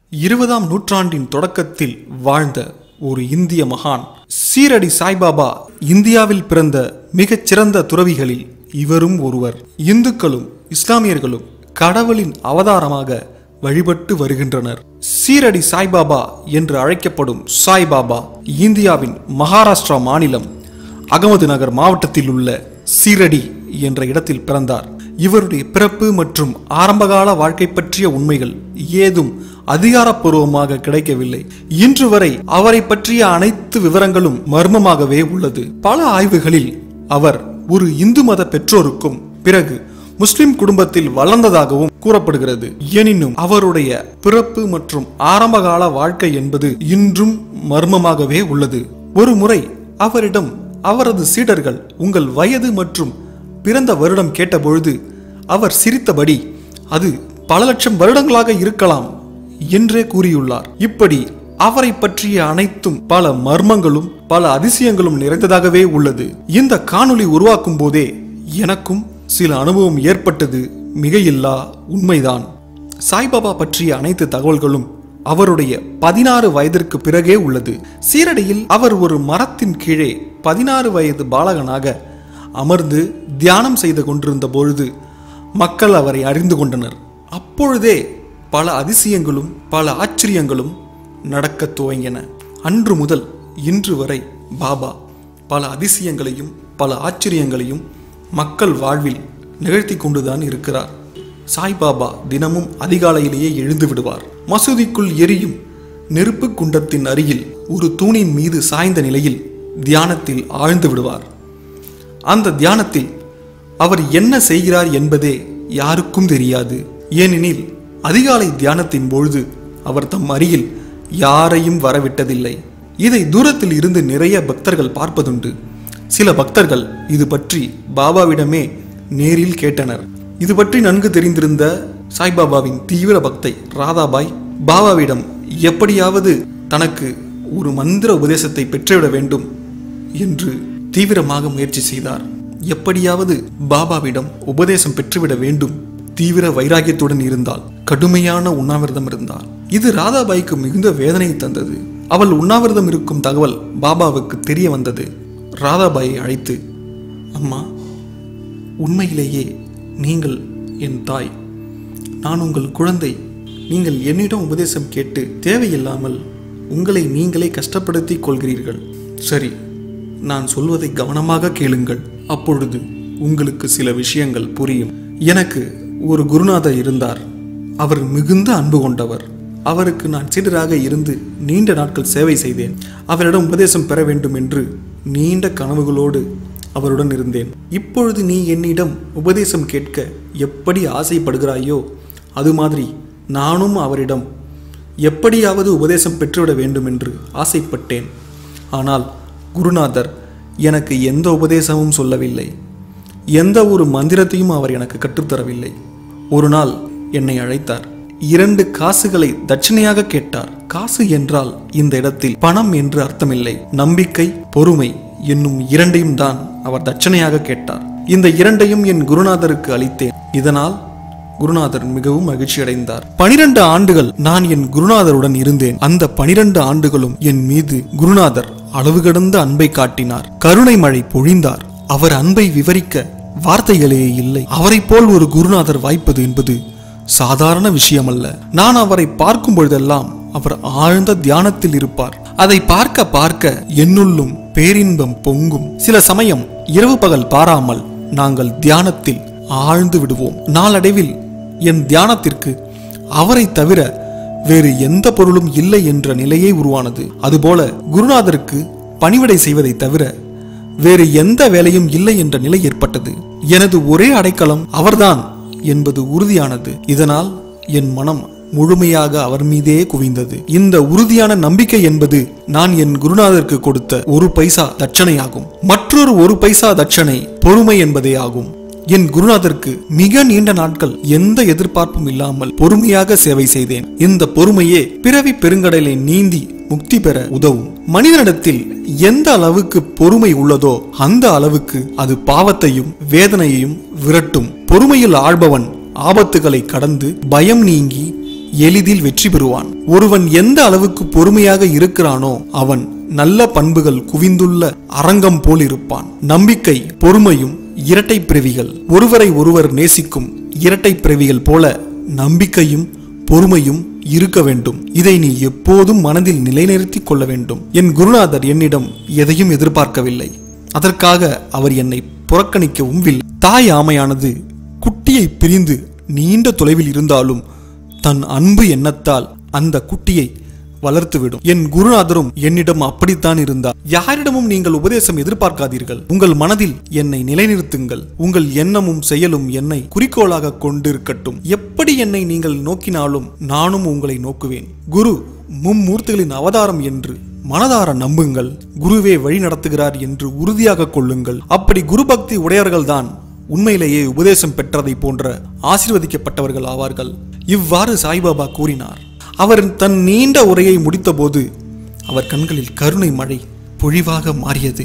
இருபதாம் நூற்றாண்டின் தொடக்கத்தில் வாழ்ந்த ஒரு இந்திய மகான் சீரடி சாய்பாபா இந்தியாவில் பிறந்த மிகச் சிறந்த துறவிகளில் இவரும் ஒருவர் இந்துக்களும் இஸ்லாமியர்களும் கடவுளின் அவதாரமாக வழிபட்டு வருகின்றனர் சீரடி சாய்பாபா என்று அழைக்கப்படும் சாய்பாபா இந்தியாவின் மகாராஷ்டிரா மாநிலம் அகமது நகர் மாவட்டத்தில் உள்ள சீரடி என்ற இடத்தில் பிறந்தார் இவருடைய பிறப்பு மற்றும் ஆரம்பகால வாழ்க்கை பற்றிய உண்மைகள் ஏதும் அதிகாரப்பூர்வமாக கிடைக்கவில்லை இன்று வரை அவரை பற்றிய அனைத்து விவரங்களும் மர்மமாகவே உள்ளது பல ஆய்வுகளில் அவர் ஒரு இந்து மத பெற்றோருக்கும் பிறகு முஸ்லிம் குடும்பத்தில் வளர்ந்ததாகவும் கூறப்படுகிறது எனினும் அவருடைய பிறப்பு மற்றும் ஆரம்பகால வாழ்க்கை என்பது இன்றும் மர்மமாகவே உள்ளது ஒரு முறை அவரிடம் அவரது சீடர்கள் உங்கள் வயது மற்றும் பிறந்த வருடம் கேட்டபொழுது அவர் சிரித்தபடி அது பல லட்சம் வருடங்களாக இருக்கலாம் என்றே கூறியுள்ளார் இப்படி அவரை பற்றிய அனைத்தும் பல மர்மங்களும் பல அதிசயங்களும் நிறைந்ததாகவே உள்ளது இந்த காணொளி உருவாக்கும் போதே எனக்கும் சில அனுபவம் ஏற்பட்டது மிகையில்லா உண்மைதான் சாய்பாபா பற்றிய அனைத்து தகவல்களும் அவருடைய பதினாறு வயதிற்கு பிறகே உள்ளது சீரடியில் அவர் ஒரு மரத்தின் கீழே பதினாறு வயது பாலகனாக அமர்ந்து தியானம் செய்து கொண்டிருந்த பொழுது மக்கள் அவரை அறிந்து கொண்டனர் அப்பொழுதே பல அதிசயங்களும் பல ஆச்சரியங்களும் நடக்கத் துவங்கின அன்று முதல் இன்று வரை பாபா பல அதிசயங்களையும் பல ஆச்சரியங்களையும் மக்கள் வாழ்வில் நிகழ்த்தி கொண்டுதான் இருக்கிறார் சாய்பாபா தினமும் அதிகாலையிலேயே எழுந்து விடுவார் மசூதிக்குள் எரியும் நெருப்பு குண்டத்தின் அருகில் ஒரு தூணின் மீது சாய்ந்த நிலையில் தியானத்தில் ஆழ்ந்து விடுவார் அந்த தியானத்தில் அவர் என்ன செய்கிறார் என்பதே யாருக்கும் தெரியாது ஏனெனில் அதிகாலை தியானத்தின் பொழுது அவர் தம் அருகில் யாரையும் வரவிட்டதில்லை இதை தூரத்தில் இருந்து நிறைய பக்தர்கள் பார்ப்பதுண்டு சில பக்தர்கள் இது பற்றி பாபாவிடமே நேரில் கேட்டனர் இது பற்றி நன்கு தெரிந்திருந்த சாய்பாபாவின் தீவிர பக்தை ராதாபாய் பாபாவிடம் எப்படியாவது தனக்கு ஒரு மந்திர உபதேசத்தை பெற்றுவிட வேண்டும் என்று தீவிரமாக முயற்சி செய்தார் எப்படியாவது பாபாவிடம் உபதேசம் பெற்றுவிட வேண்டும் தீவிர வைராகியத்துடன் இருந்தால் கடுமையான உண்ணாவிரதம் இருந்தார் இது ராதாபாய்க்கு மிகுந்த வேதனை தந்தது அவள் உண்ணாவிரதம் இருக்கும் தகவல் பாபாவுக்கு தெரிய வந்தது ராதாபாயை அழைத்து அம்மா உண்மையிலேயே நீங்கள் என் தாய் நான் உங்கள் குழந்தை நீங்கள் என்னிடம் உபதேசம் கேட்டு தேவையில்லாமல் உங்களை நீங்களே கஷ்டப்படுத்திக் கொள்கிறீர்கள் சரி நான் சொல்வதை கவனமாக கேளுங்கள் அப்பொழுது உங்களுக்கு சில விஷயங்கள் புரியும் எனக்கு ஒரு குருநாதர் இருந்தார் அவர் மிகுந்த அன்பு கொண்டவர் அவருக்கு நான் சீடராக இருந்து நீண்ட நாட்கள் சேவை செய்தேன் அவரிடம் உபதேசம் பெற வேண்டும் என்று நீண்ட கனவுகளோடு அவருடன் இருந்தேன் இப்பொழுது நீ என்னிடம் உபதேசம் கேட்க எப்படி ஆசைப்படுகிறாயோ அது மாதிரி நானும் அவரிடம் எப்படியாவது உபதேசம் பெற்றுவிட வேண்டும் என்று ஆசைப்பட்டேன் ஆனால் குருநாதர் எனக்கு எந்த உபதேசமும் சொல்லவில்லை எந்த ஒரு மந்திரத்தையும் அவர் எனக்கு கற்றுத்தரவில்லை ஒரு நாள் என்னை அழைத்தார் இரண்டு காசுகளை தட்சணையாக கேட்டார் காசு என்றால் இந்த இடத்தில் பணம் என்று அர்த்தமில்லை நம்பிக்கை பொறுமை என்னும் இரண்டையும் தான் அவர் தட்சணையாக கேட்டார் இந்த இரண்டையும் என் குருநாதருக்கு அளித்தேன் இதனால் குருநாதர் மிகவும் மகிழ்ச்சி அடைந்தார் பனிரெண்டு ஆண்டுகள் நான் என் குருநாதருடன் இருந்தேன் அந்த பனிரெண்டு ஆண்டுகளும் என் மீது குருநாதர் அளவு கடந்த அன்பை காட்டினார் கருணை மழை பொழிந்தார் அவர் அன்பை விவரிக்க வார்த்தைகளே இல்லை அவரை போல் ஒரு குருநாதர் வாய்ப்பது என்பது சாதாரண விஷயமல்ல நான் அவரை பார்க்கும் பொழுதெல்லாம் அவர் ஆழ்ந்த தியானத்தில் இருப்பார் அதை பார்க்க பார்க்க என்னுள்ளும் பேரின்பம் பொங்கும் சில சமயம் இரவு பகல் பாராமல் நாங்கள் தியானத்தில் ஆழ்ந்து விடுவோம் நாளடைவில் என் தியானத்திற்கு அவரை தவிர வேறு எந்த பொருளும் இல்லை என்ற நிலையே உருவானது அதுபோல குருநாதருக்கு பணிவிடை செய்வதை தவிர வேறு எந்த வேலையும் இல்லை என்ற நிலை ஏற்பட்டது எனது ஒரே அடைக்கலம் அவர்தான் என்பது உறுதியானது இதனால் என் மனம் முழுமையாக அவர் மீதே குவிந்தது இந்த உறுதியான நம்பிக்கை என்பது நான் என் குருநாதருக்கு கொடுத்த ஒரு பைசா தட்சணையாகும் மற்றொரு ஒரு பைசா தட்சணை பொறுமை என்பதே ஆகும் என் குருநாதருக்கு மிக நீண்ட நாட்கள் எந்த எதிர்பார்ப்பும் இல்லாமல் பொறுமையாக சேவை செய்தேன் இந்த பொறுமையே பிறவி பெருங்கடலை நீந்தி முக்தி பெற உதவும் மனிதனிடத்தில் எந்த அளவுக்கு பொறுமை உள்ளதோ அந்த அளவுக்கு அது பாவத்தையும் வேதனையையும் விரட்டும் பொறுமையில் ஆழ்பவன் ஆபத்துகளை கடந்து பயம் நீங்கி எளிதில் வெற்றி பெறுவான் ஒருவன் எந்த அளவுக்கு பொறுமையாக இருக்கிறானோ அவன் நல்ல பண்புகள் குவிந்துள்ள அரங்கம் போல் இருப்பான் நம்பிக்கை பொறுமையும் இரட்டை பிறவிகள் ஒருவரை ஒருவர் நேசிக்கும் இரட்டை பிறவிகள் போல நம்பிக்கையும் பொறுமையும் இருக்க வேண்டும் இதை நீ எப்போதும் மனதில் நிலைநிறுத்திக் கொள்ள வேண்டும் என் குருநாதர் என்னிடம் எதையும் எதிர்பார்க்கவில்லை அதற்காக அவர் என்னை புறக்கணிக்கவும் இல்லை தாய் ஆமையானது குட்டியை பிரிந்து நீண்ட தொலைவில் இருந்தாலும் தன் அன்பு எண்ணத்தால் அந்த குட்டியை வளர்த்துவிடும் என் குருநாதரும் என்னிடம் அப்படித்தான் இருந்தார் யாரிடமும் நீங்கள் உபதேசம் எதிர்பார்க்காதீர்கள் உங்கள் மனதில் என்னை நிலைநிறுத்துங்கள் உங்கள் எண்ணமும் செயலும் என்னை குறிக்கோளாக கொண்டிருக்கட்டும் எப்படி என்னை நீங்கள் நோக்கினாலும் நானும் உங்களை நோக்குவேன் குரு மும்மூர்த்திகளின் அவதாரம் என்று மனதார நம்புங்கள் குருவே வழி நடத்துகிறார் என்று உறுதியாக கொள்ளுங்கள் அப்படி குரு பக்தி உடையவர்கள்தான் உண்மையிலேயே உபதேசம் பெற்றதை போன்ற ஆசீர்வதிக்கப்பட்டவர்கள் ஆவார்கள் இவ்வாறு சாய்பாபா கூறினார் அவர் தன் நீண்ட உரையை முடித்தபோது அவர் கண்களில் கருணை மழை பொழிவாக மாறியது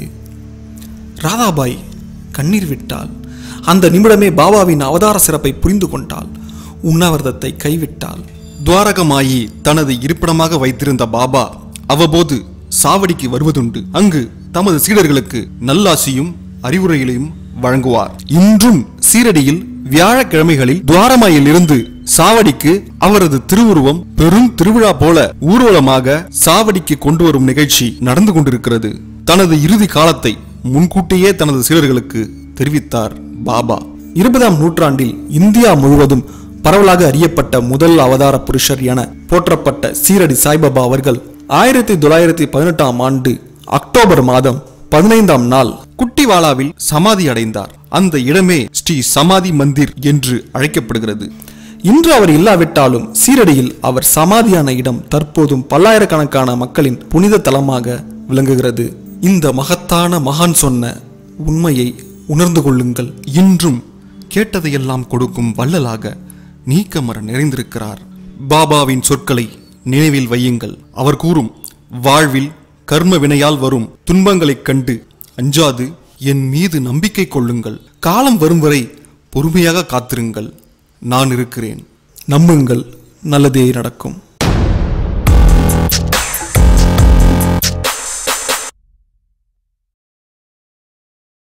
ராதாபாய் கண்ணீர் விட்டாள் அந்த நிமிடமே பாபாவின் அவதார சிறப்பை புரிந்து கொண்டாள் உண்ணாவிரதத்தை கைவிட்டாள் துவாரகமாயி தனது இருப்பிடமாக வைத்திருந்த பாபா அவ்வப்போது சாவடிக்கு வருவதுண்டு அங்கு தமது சீடர்களுக்கு நல்லாசியும் அறிவுரைகளையும் வழங்குவார் இன்றும் சீரடியில் வியாழக்கிழமைகளில் துவாரமாயில் இருந்து சாவடிக்கு அவரது திருவுருவம் பெரும் திருவிழா போல ஊர்வலமாக சாவடிக்கு கொண்டு வரும் நிகழ்ச்சி நடந்து கொண்டிருக்கிறது தனது இறுதி காலத்தை முன்கூட்டியே தனது சீடர்களுக்கு தெரிவித்தார் பாபா இருபதாம் நூற்றாண்டில் இந்தியா முழுவதும் பரவலாக அறியப்பட்ட முதல் அவதார புருஷர் என போற்றப்பட்ட சீரடி சாய்பாபா அவர்கள் ஆயிரத்தி தொள்ளாயிரத்தி பதினெட்டாம் ஆண்டு அக்டோபர் மாதம் பதினைந்தாம் நாள் குட்டிவாலாவில் சமாதி அடைந்தார் அந்த இடமே ஸ்ரீ சமாதி மந்திர் என்று அழைக்கப்படுகிறது இன்று அவர் இல்லாவிட்டாலும் சீரடியில் அவர் சமாதியான இடம் தற்போதும் பல்லாயிரக்கணக்கான மக்களின் புனித தலமாக விளங்குகிறது இந்த மகத்தான மகான் சொன்ன உண்மையை உணர்ந்து கொள்ளுங்கள் இன்றும் கேட்டதையெல்லாம் கொடுக்கும் வள்ளலாக நீக்கமர நிறைந்திருக்கிறார் பாபாவின் சொற்களை நினைவில் வையுங்கள் அவர் கூறும் வாழ்வில் கர்ம வினையால் வரும் துன்பங்களைக் கண்டு அஞ்சாது என் மீது நம்பிக்கை கொள்ளுங்கள் காலம் வரும் வரை பொறுமையாக காத்திருங்கள் நான் இருக்கிறேன் நம்புங்கள் நல்லதே நடக்கும்